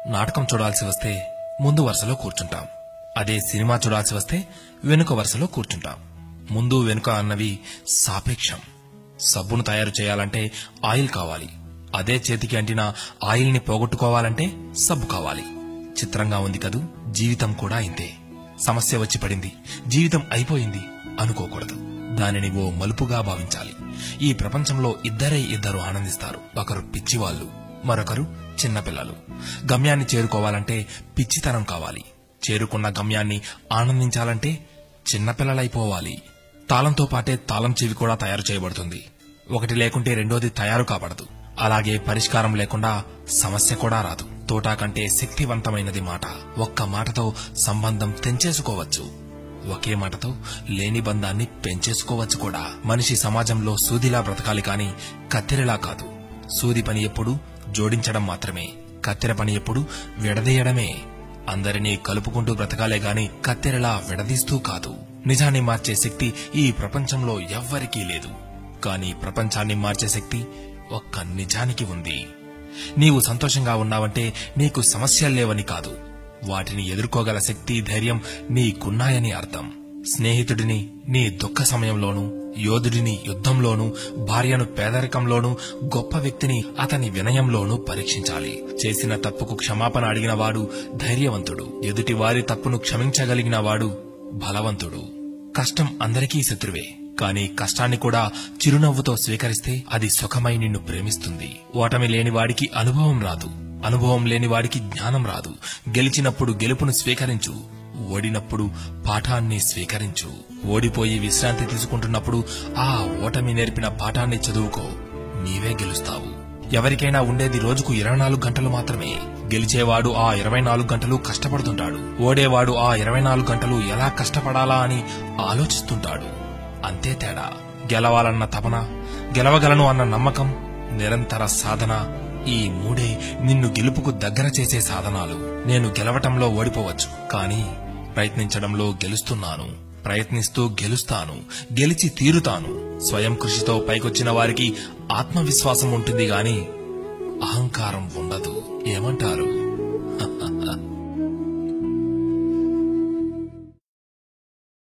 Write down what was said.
నాటకం చూడాల్సి వస్తే ముందు వరుసలో కూర్చుంటాం అదే సినిమా చూడాల్సి వస్తే వెనుక వరుసలో కూర్చుంటాం ముందు వెనుక అన్నవి సాపేక్షం సబ్బును తయారు చేయాలంటే ఆయిల్ కావాలి అదే చేతికి అంటిన ఆయిల్ని పోగొట్టుకోవాలంటే సబ్బు కావాలి చిత్రంగా ఉంది కదూ జీవితం కూడా ఇంతే సమస్య వచ్చి పడింది జీవితం అయిపోయింది అనుకోకూడదు దానిని ఓ మలుపుగా భావించాలి ఈ ప్రపంచంలో ఇద్దరే ఇద్దరు ఆనందిస్తారు ఒకరు పిచ్చివాళ్లు మరొకరు చిన్నపిల్లలు గమ్యాన్ని చేరుకోవాలంటే పిచ్చితనం కావాలి చేరుకున్న గమ్యాన్ని ఆనందించాలంటే చిన్నపిల్లలైపోవాలి తాళంతో పాటే తాళం చెవి కూడా తయారు చేయబడుతుంది ఒకటి లేకుంటే రెండోది తయారు కాబడదు అలాగే పరిష్కారం లేకుండా సమస్య కూడా రాదు తోటా కంటే శక్తివంతమైనది మాట ఒక్క మాటతో సంబంధం తెంచేసుకోవచ్చు ఒకే మాటతో లేని బంధాన్ని పెంచేసుకోవచ్చు కూడా మనిషి సమాజంలో సూదిలా బ్రతకాలి కాని కత్తెరలా కాదు సూది పని ఎప్పుడు జోడించడం మాత్రమే కత్తెర పని ఎప్పుడు విడదీయడమే అందరినీ కలుపుకుంటూ బ్రతకాలే గాని కత్తెరలా విడదీస్తూ కాదు నిజాన్ని మార్చే శక్తి ఈ ప్రపంచంలో ఎవ్వరికీ లేదు కానీ ప్రపంచాన్ని మార్చే శక్తి ఒక్క నిజానికి ఉంది నీవు సంతోషంగా ఉన్నావంటే నీకు సమస్యలు లేవని కాదు వాటిని ఎదుర్కోగల శక్తి ధైర్యం నీకున్నాయని అర్థం స్నేహితుడిని నీ దుఃఖ సమయంలోనూ యోధుడిని యుద్ధంలోనూ భార్యను పేదరికంలోనూ గొప్ప వ్యక్తిని అతని వినయంలోనూ పరీక్షించాలి చేసిన తప్పుకు క్షమాపణ అడిగిన వాడు ధైర్యవంతుడు ఎదుటి వారి తప్పును క్షమించగలిగిన వాడు బలవంతుడు కష్టం అందరికీ శత్రువే కానీ కష్టాన్ని కూడా చిరునవ్వుతో స్వీకరిస్తే అది సుఖమై నిన్ను ప్రేమిస్తుంది ఓటమి లేని వాడికి అనుభవం రాదు అనుభవం లేని వాడికి జ్ఞానం రాదు గెలిచినప్పుడు గెలుపును స్వీకరించు ఓడినప్పుడు పాఠాన్ని స్వీకరించు ఓడిపోయి విశ్రాంతి తీసుకుంటున్నప్పుడు ఆ ఓటమి నేర్పిన పాఠాన్ని చదువుకో నీవే గెలుస్తావు ఎవరికైనా ఉండేది రోజుకు ఇరవై నాలుగు గంటలు మాత్రమే గెలిచేవాడు ఆ ఇరవై నాలుగు గంటలు కష్టపడుతుంటాడు ఓడేవాడు ఆ ఇరవై నాలుగు గంటలు ఎలా కష్టపడాలా అని ఆలోచిస్తుంటాడు అంతే తేడా గెలవాలన్న తపన గెలవగలను అన్న నమ్మకం నిరంతర సాధన ఈ మూడే నిన్ను గెలుపుకు దగ్గర చేసే సాధనాలు నేను గెలవటంలో ఓడిపోవచ్చు కానీ ప్రయత్నించడంలో గెలుస్తున్నాను ప్రయత్నిస్తూ గెలుస్తాను గెలిచి తీరుతాను స్వయం కృషితో పైకొచ్చిన వారికి ఆత్మవిశ్వాసం ఉంటుంది గాని అహంకారం ఉండదు ఏమంటారు